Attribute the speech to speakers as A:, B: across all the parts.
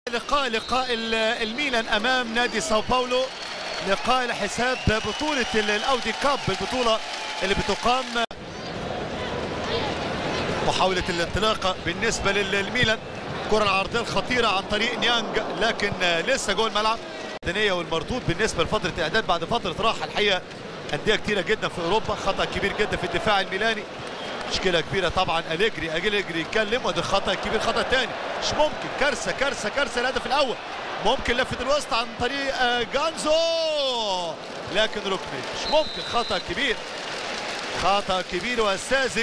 A: لقاء لقاء الميلان امام نادي ساو باولو لقاء لحساب بطولة الاودي كاب البطولة اللي بتقام محاولة الانطلاقة بالنسبة للميلان كرة العرضية الخطيرة عن طريق نيانج لكن لسه جوه الملعب الدنيا والمردود بالنسبة لفترة اعداد بعد فترة راحة الحقيقة أندية كتيرة جدا في أوروبا خطأ كبير جدا في الدفاع الميلاني مشكلة كبيرة طبعا أليجري أليجري يتكلم وده خطأ كبير خطأ تاني مش ممكن كارثة كارثة كارثة الهدف الأول ممكن لفة الوسط عن طريق جانزو لكن ركني مش ممكن خطأ كبير خطأ كبير وساذج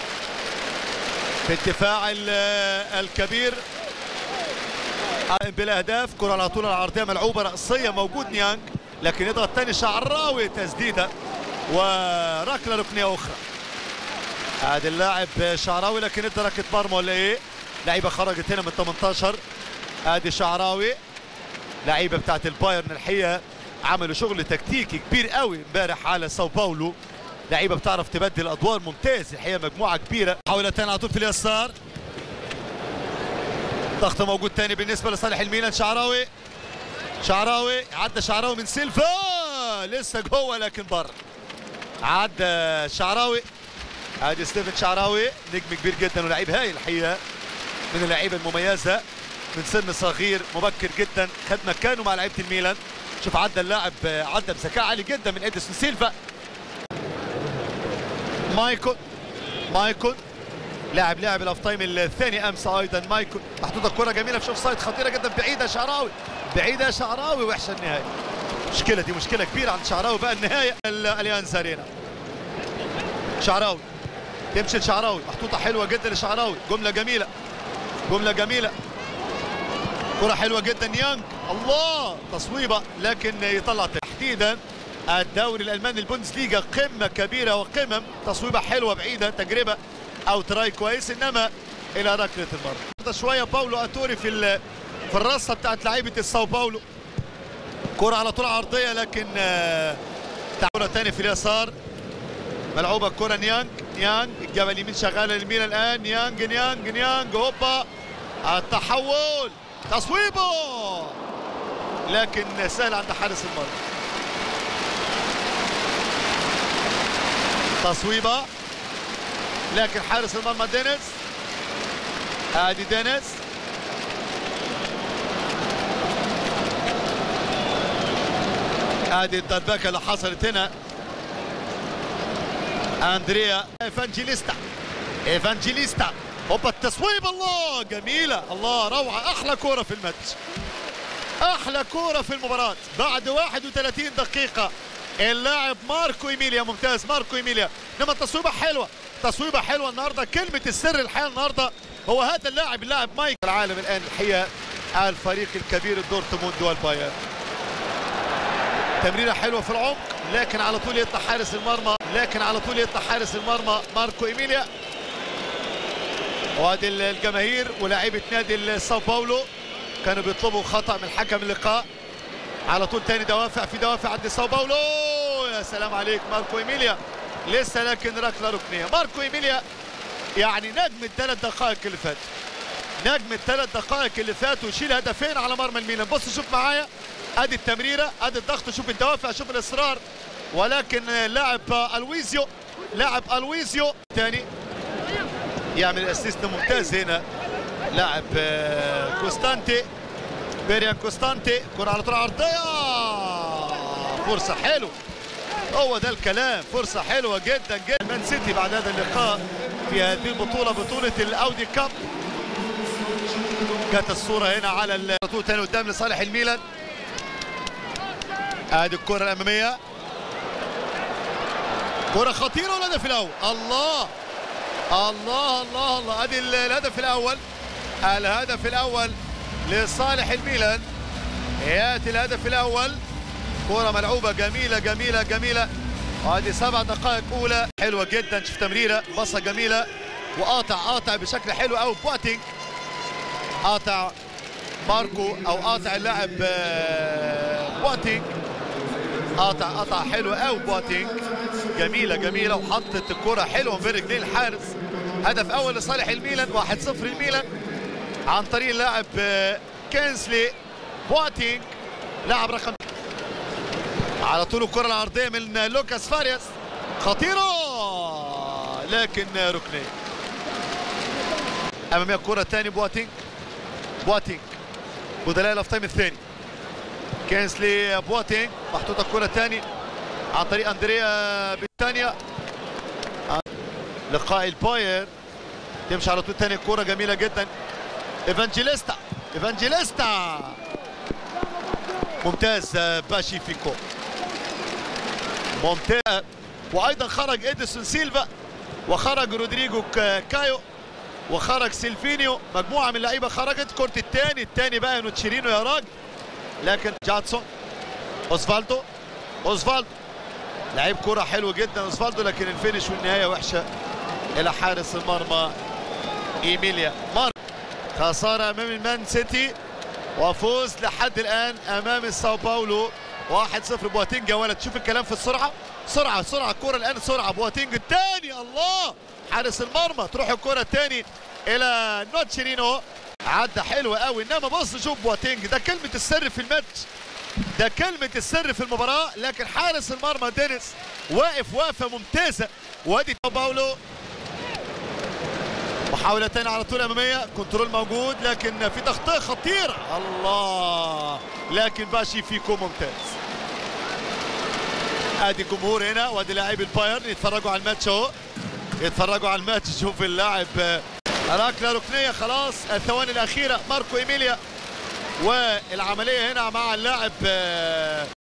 A: في الدفاع الكبير بلا اهداف كره على طول العرضيه ملعوبه راسيه موجود نيانج لكن يضغط تاني شعراوي تسديده وركله ركنيه اخرى ادي اللاعب شعراوي لكن ادى ركله مرمى ولا ايه لعيبه خرجت هنا من 18 ادي شعراوي لعيبه بتاعت البايرن الحقيقه عملوا شغل تكتيكي كبير قوي امبارح على ساو باولو لعيبه بتعرف تبدل ادوار ممتاز الحقيقه مجموعه كبيره محاولتين على طول في اليسار ضغط موجود تاني بالنسبه لصالح الميلان شعراوي شعراوي عدى شعراوي من سيلفا لسه جوه لكن بره عدى شعراوي ادي ستيفن شعراوي نجم كبير جدا ولاعيب هايل الحقيقه من اللعيبه المميزه من سن صغير مبكر جدا خد مكانه مع لعيبه الميلان شوف عدى اللاعب عدى بذكاء عالي جدا من اديسون سيلفا مايكون مايكون لاعب لاعب الاوف تايم الثاني امس ايضا مايكون محطوطه كره جميله في اوف سايد خطيره جدا بعيده شعراوي بعيده شعراوي وحشه النهايه مشكله دي مشكله كبيره عند شعراوي بقى النهايه الاليانز ارينا شعراوي تمشي لشعراوي محطوطه حلوه جدا لشعراوي جمله جميله جمله جميله كره حلوه جدا يانج الله تصويبه لكن يطلع تحديدا الدوري الالماني البوندسليغا قمه كبيره وقمم تصويبه حلوه بعيده تجربه او تراي كويس انما الى ركله المرمى شويه باولو اتوري في في الرصه بتاعت لعيبه الساو باولو كره على طول عرضيه لكن كره ثانيه في اليسار ملعوبه الكره نيانج نيانج الجبهه اليمين شغاله للميلان الان نيانج نيانج نيانج هوبا التحول تصويبه لكن سهل عند حارس المرمى تصويبه لكن حارس المرمى دينيس ادي دينيس ادي الدربكه اللي حصلت هنا اندريا ايفانجيليستا ايفانجيليستا هوبا التصويب الله جميله الله روعه احلى كوره في الماتش احلى كوره في المباراه بعد 31 دقيقه اللاعب ماركو ايميليا ممتاز ماركو ايميليا انما التصويبه حلوه تصويبه حلوه النهارده كلمه السر الحقيقه النهارده هو هذا اللاعب اللاعب مايك العالم الان الحقيقه الفريق الكبير الدورتموند والبايرن تمريره حلوه في العمق لكن على طول يطلع حارس المرمى لكن على طول يطلع حارس المرمى ماركو ايميليا وادي الجماهير ولاعيبه نادي ساو باولو كانوا بيطلبوا خطا من حكم اللقاء على طول تاني دوافع في دوافع عند ساو باولو يا سلام عليك ماركو ايميليا لسه لكن ركله ركنيه ماركو ايميليا يعني نجم الثلاث دقائق اللي فاتوا نجم الثلاث دقائق اللي فاتوا يشيل هدفين على مرمى الميلان بص شوف معايا ادي التمريره ادي الضغط شوف الدوافع شوف الاصرار ولكن لاعب الويزيو لاعب الويزيو ثاني يعمل اسيست ممتاز هنا لاعب كوستانتي بيريان كوستانتي كره على طول عرضيه فرصه حلوه هو ده الكلام فرصه حلوه جدا جدا مان سيتي بعد هذا اللقاء في هذه البطوله بطوله الاودي كاب جت الصوره هنا على الطول تاني قدام لصالح الميلان ادي الكره الاماميه كره خطيره والهدف الاول الله الله الله الله ادي الهدف الاول الهدف الاول لصالح الميلان ياتي الهدف الاول كره ملعوبه جميله جميله جميله وهذه سبع دقائق اولى حلوه جدا شوف تمريره بصه جميله وقاطع قاطع بشكل حلو قوي بواتينج قاطع ماركو او قاطع اللاعب بواتينج قاطع قطع حلو قوي بواتينج جميله جميله وحطت الكره حلوه بين رجلين الحارس هدف اول لصالح الميلان 1-0 الميلان عن طريق اللاعب كينسلي بواتينج لاعب رقم على طول الكرة العرضية من لوكاس فارياس خطيرة لكن ركنية أمامية الكرة الثاني بواتينج بواتينج بدلاء الاوف تايم الثاني كينسلي بواتينج محطوطة الكرة الثاني عن طريق أندريا بيتانيا لقاء الباير تمشي على طول تاني كورة جميلة جدا ايفانجيليستا ايفانجيليستا ممتاز باشي فيكو ممتاز وايضا خرج اديسون سيلفا وخرج رودريجو كايو وخرج سيلفينيو مجموعه من اللعيبه خرجت كره الثاني الثاني بقى نوتشيرينو يا راجل لكن جادسون اوزفالدو اوزفالدو لعيب كره حلو جدا اوزفالدو لكن الفينش والنهايه وحشه الى حارس المرمى ايميليا مار خساره امام المان سيتي وفوز لحد الان امام الساو باولو 1-0 بواتينج يا ولد شوف الكلام في السرعه سرعه سرعه الكره الان سرعه بواتينج الثاني الله حارس المرمى تروح الكره الثاني الى نوتشيرينو عدى حلو قوي انما بص شوف بواتينج ده كلمه السر في الماتش ده كلمة السر في المباراة لكن حارس المرمى دينيس واقف وقفة ممتازة وادي باولو محاولة تانية على طول أمامية كنترول موجود لكن في تغطية خطيرة الله لكن باشي فيكو ممتاز ادي الجمهور هنا وادي لاعبي البايرن يتفرجوا على الماتش اهو يتفرجوا على الماتش شوف اللاعب ركله ركنيه خلاص الثواني الاخيره ماركو ايميليا والعمليه هنا مع اللاعب